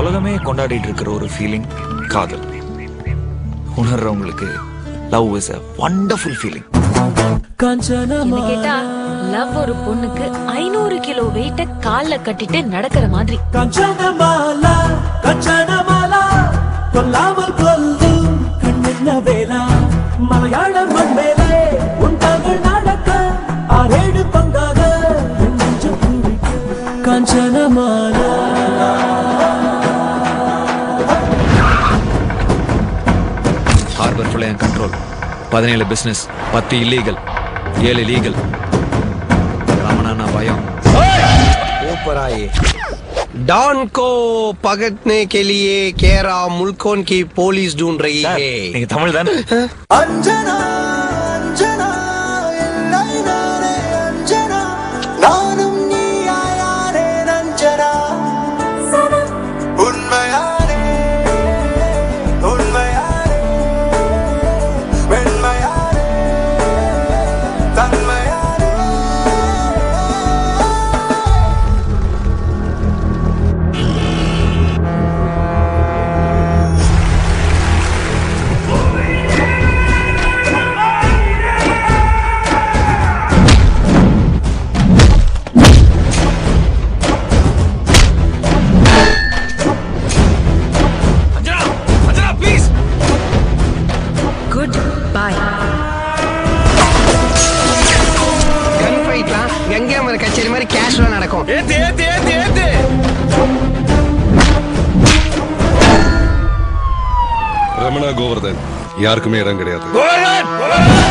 உலகமே கொண்டாடிட்டு இருக்கிற ஒரு ஃபீலிங் காதல் உணர்றவங்களுக்கு love is a wonderful feeling என்ன கேட்டா லவ் ஒரு பொண்ணுக்கு ஐநூறு கிலோ வெயிட்ட கால்ல கட்டிட்டு நடக்கிற மாதிரி கஞ்சனமாலா கஞ்சனமாலா கொல்லாமல் கொல்லும் கண்ணென்ன வேலா மலையாள மண் மேலே உன் தமிழ் நடக்க ஆறேழு பங்காக என் நெஞ்சம் பூரிக்க கஞ்சனமாலா ஹார்பர் ஃபுல்லாக என் கண்ட்ரோல் பதினேழு பிஸ்னஸ் பத்து இல்லீகல் ஏழு லீகல் ரமணானா பயம் ऊपर आए डॉन को पकड़ने के लिए केरा मुल्कों की पुलिस ढूंढ रही சார், है நீங்க தமிழ் தானே அஞ்சனா அஞ்சனா எல்லை நானே அஞ்சனா நானும் நீயாயாரே அஞ்சனா உண்மையாரே உண்மையாரே வெண்மையாரே தன்மையாரே Anjana Anjana please good bye gun ஃபைட்லாம் கங்கை அமர் கச்சேரி மாதிரி கேஷுவலா நடக்கும் ஏத்து ஏத்து ஏத்து ஏத்து ரமணா கோவர்தன் யாருக்குமே இடம் கிடையாது கோவர்தன்! கோவர்தன்!